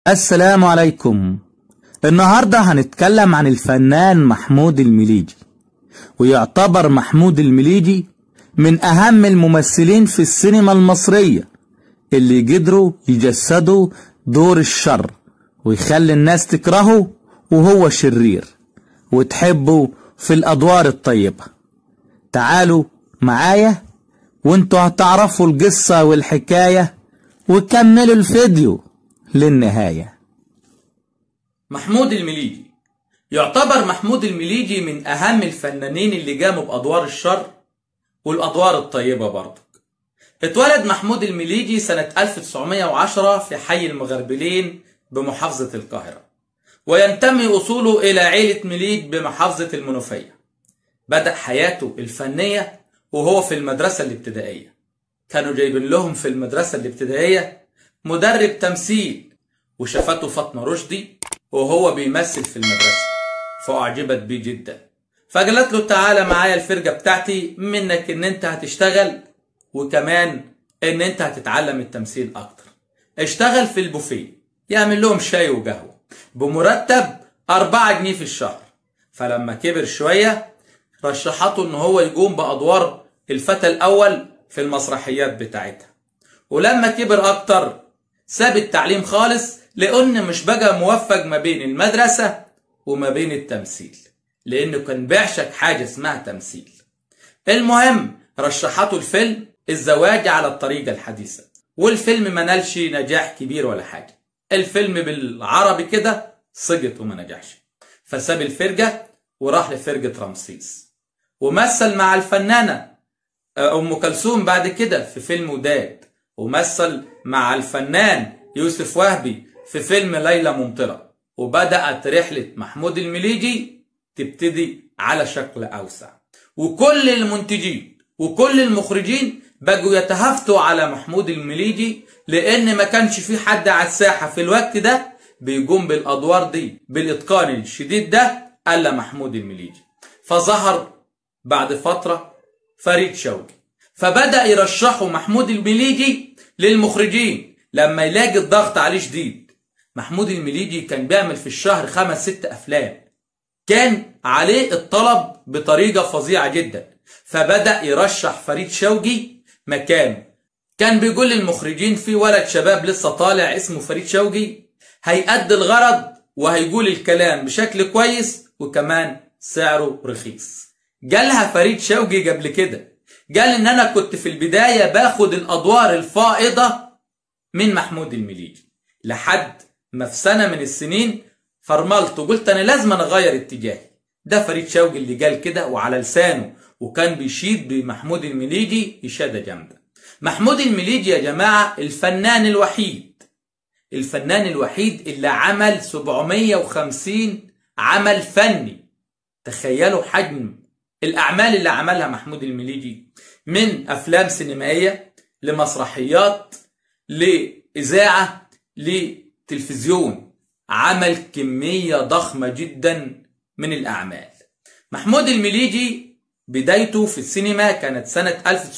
السلام عليكم النهاردة هنتكلم عن الفنان محمود المليجي ويعتبر محمود المليجي من أهم الممثلين في السينما المصرية اللي قدروا يجسدوا دور الشر ويخلي الناس تكرهه وهو شرير وتحبه في الأدوار الطيبة تعالوا معايا وانتوا هتعرفوا القصة والحكاية وكملوا الفيديو للنهاية محمود المليجي يعتبر محمود المليجي من أهم الفنانين اللي قاموا بأدوار الشر والأدوار الطيبة برضك اتولد محمود المليجي سنة 1910 في حي المغربلين بمحافظة القاهرة وينتمي أصوله إلى عيلة مليج بمحافظة المنوفية بدأ حياته الفنية وهو في المدرسة الابتدائية كانوا جايبين لهم في المدرسة الابتدائية مدرب تمثيل وشافته فاطمة رشدي وهو بيمثل في المدرسة فأعجبت بيه جدا فقالت له تعالى معايا الفرقة بتاعتي منك ان انت هتشتغل وكمان ان انت هتتعلم التمثيل اكتر اشتغل في البوفيه يعمل لهم شاي وقهوة بمرتب أربعة جنيه في الشهر فلما كبر شوية رشحته ان هو يقوم بأدوار الفتى الأول في المسرحيات بتاعتها ولما كبر أكتر ساب التعليم خالص لأن مش بقى موفق ما بين المدرسة وما بين التمثيل لأنه كان بيعشق حاجة اسمها تمثيل المهم رشحته الفيلم الزواج على الطريقة الحديثة والفيلم ما نالش نجاح كبير ولا حاجة الفيلم بالعربي كده سقط وما نجحش فساب الفرقة وراح لفرقة رمسيس ومثل مع الفنانة أم كلثوم بعد كده في فيلم وداد ومثل مع الفنان يوسف وهبي في فيلم ليلى ممطرة وبدأت رحلة محمود المليجي تبتدي على شكل أوسع وكل المنتجين وكل المخرجين بقوا يتهافتوا على محمود المليجي لأن ما كانش في حد على الساحة في الوقت ده بيقوم بالأدوار دي بالإتقان الشديد ده إلا محمود المليجي فظهر بعد فترة فريد شوقي فبدأ يرشحوا محمود المليجي للمخرجين لما يلاقي الضغط عليه شديد محمود المليجي كان بيعمل في الشهر خمس ست أفلام كان عليه الطلب بطريقة فظيعة جدا فبدأ يرشح فريد شوقي مكانه كان بيقول للمخرجين في ولد شباب لسه طالع اسمه فريد شوقي هيأدي الغرض وهيقول الكلام بشكل كويس وكمان سعره رخيص جالها فريد شوقي قبل كده قال ان انا كنت في البداية باخد الادوار الفائضة من محمود المليجي لحد ما في سنة من السنين فرملت وقلت انا لازم اغير اتجاهي ده فريد شوقي اللي قال كده وعلى لسانه وكان بيشيد بمحمود المليجي إشادة جامدة محمود المليجي يا جماعة الفنان الوحيد الفنان الوحيد اللي عمل 750 عمل فني تخيلوا حجم الأعمال اللي عملها محمود المليجي من أفلام سينمائية لمسرحيات لإذاعة لتلفزيون عمل كمية ضخمة جدا من الأعمال محمود المليجي بدايته في السينما كانت سنة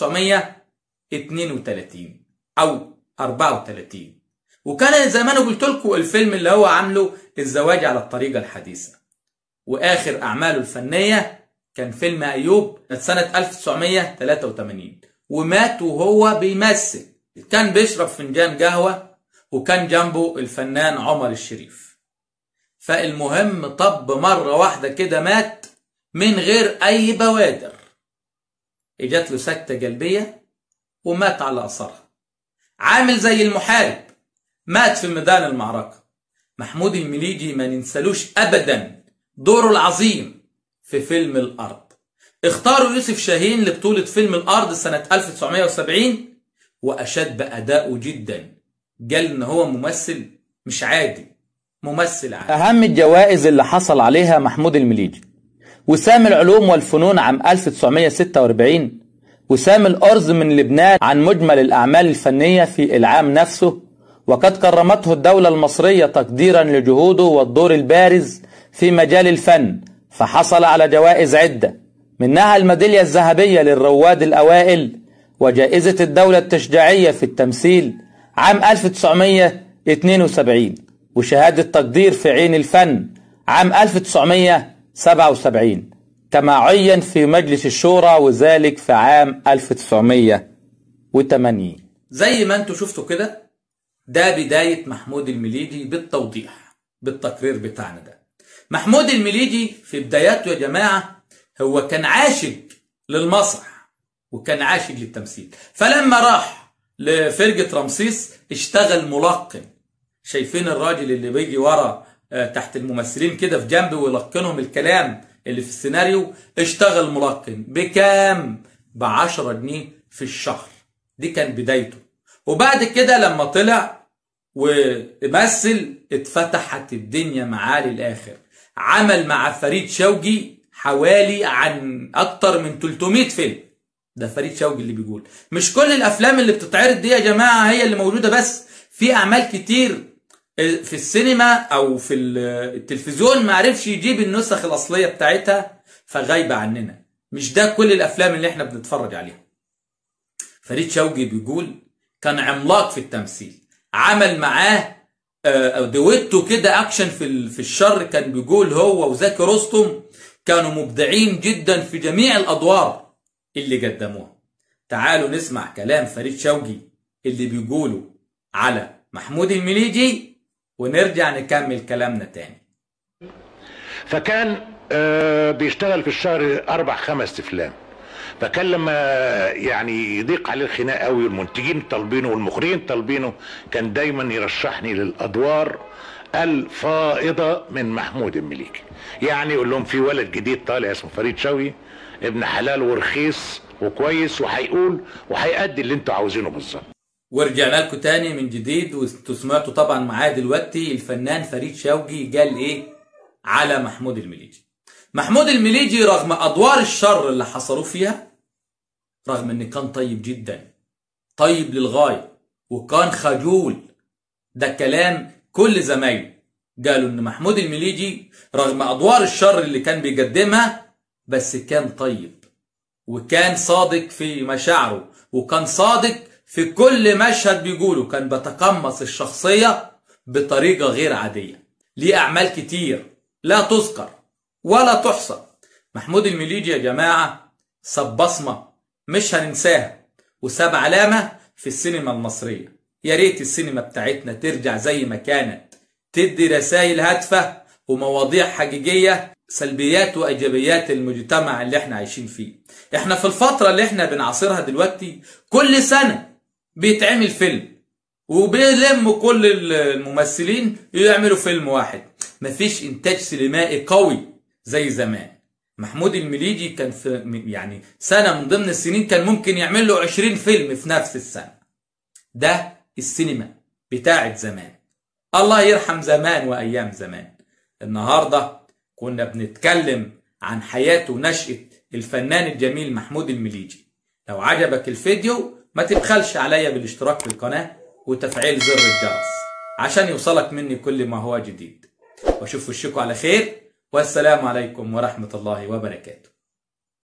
1932 أو 34 وكان زي ما أنا قلت لكم الفيلم اللي هو عامله الزواج على الطريقة الحديثة وآخر أعماله الفنية كان فيلم أيوب سنة 1983 ومات وهو بيمثل كان بيشرب فنجان قهوة وكان جنبه الفنان عمر الشريف فالمهم طب مرة واحدة كده مات من غير أي بوادر اجت له سكتة قلبية ومات على أثرها عامل زي المحارب مات في ميدان المعركة محمود المليجي ما ننسلوش أبدا دوره العظيم في فيلم الأرض اختاروا يوسف شاهين لبطولة فيلم الأرض سنة 1970 وأشاد بأدائه جدا قال إن هو ممثل مش عادي ممثل عادي أهم الجوائز اللي حصل عليها محمود المليجي وسام العلوم والفنون عام 1946 وسام الأرز من لبنان عن مجمل الأعمال الفنية في العام نفسه وقد كرمته الدولة المصرية تقديرا لجهوده والدور البارز في مجال الفن فحصل على جوائز عدة منها الميدالية الذهبية للرواد الأوائل وجائزة الدولة التشجيعية في التمثيل عام 1972 وشهادة تقدير في عين الفن عام 1977 كما عين في مجلس الشورى وذلك في عام 1980 زي ما انتوا شفتوا كده ده بداية محمود المليجي بالتوضيح بالتقرير بتاعنا ده محمود المليجي في بداياته يا جماعة هو كان عاشق للمسرح وكان عاشق للتمثيل فلما راح لفرقة رمسيس اشتغل ملقن شايفين الراجل اللي بيجي ورا آه، تحت الممثلين كده في جنبه ويلقنهم الكلام اللي في السيناريو اشتغل ملقن بكام ب 10 جنيه في الشهر دي كان بدايته وبعد كده لما طلع ومثل اتفتحت الدنيا معاه للاخر عمل مع فريد شوقي حوالي عن اكتر من 300 فيلم ده فريد شوقي اللي بيقول مش كل الافلام اللي بتتعرض دي يا جماعه هي اللي موجوده بس في اعمال كتير في السينما او في التلفزيون ما عرفش يجيب النسخ الاصليه بتاعتها فغايبه عننا مش ده كل الافلام اللي احنا بنتفرج عليها فريد شوقي بيقول كان عملاق في التمثيل عمل معاه آه، دويتو كده اكشن في ال- في الشر كان بيقول هو وزكي رستم كانوا مبدعين جدا في جميع الادوار اللي قدموها تعالوا نسمع كلام فريد شوقي اللي بيقوله على محمود المليجي ونرجع نكمل كلامنا تاني فكان آه، بيشتغل في الشهر اربع خمس افلام فكان لما يعني يضيق عليه الخناق قوي والمنتجين طالبينه والمخرجين طالبينه كان دايما يرشحني للادوار الفائضه من محمود المليكي يعني يقول لهم في ولد جديد طالع اسمه فريد شوقي ابن حلال ورخيص وكويس وهيقول وهيأدي اللي انتوا عاوزينه بالظبط ورجعنا لكم تاني من جديد وانتوا سمعتوا طبعا معاه دلوقتي الفنان فريد شوقي قال ايه على محمود المليجي محمود المليجي رغم ادوار الشر اللي حصلوا فيها رغم ان كان طيب جدا طيب للغايه وكان خجول ده كلام كل زمايله قالوا ان محمود المليجي رغم ادوار الشر اللي كان بيقدمها بس كان طيب وكان صادق في مشاعره وكان صادق في كل مشهد بيقوله كان بيتقمص الشخصية بطريقة غير عادية ليه أعمال كتير لا تذكر ولا تحصى محمود المليجي يا جماعة ساب بصمة مش هننساها وساب علامة في السينما المصرية يا ريت السينما بتاعتنا ترجع زي ما كانت تدي رسائل هادفة ومواضيع حقيقية سلبيات وإيجابيات المجتمع اللي احنا عايشين فيه احنا في الفترة اللي احنا بنعاصرها دلوقتي كل سنة بيتعمل فيلم وبيلموا كل الممثلين يعملوا فيلم واحد مفيش انتاج سينمائي قوي زي زمان محمود المليجي كان في يعني سنة من ضمن السنين كان ممكن يعمل له 20 فيلم في نفس السنة ده السينما بتاعت زمان الله يرحم زمان وأيام زمان النهاردة كنا بنتكلم عن حياة ونشأة الفنان الجميل محمود المليجي لو عجبك الفيديو ما تبخلش عليا بالاشتراك في القناة وتفعيل زر الجرس عشان يوصلك مني كل ما هو جديد واشوف وشكم على خير والسلام عليكم ورحمة الله وبركاته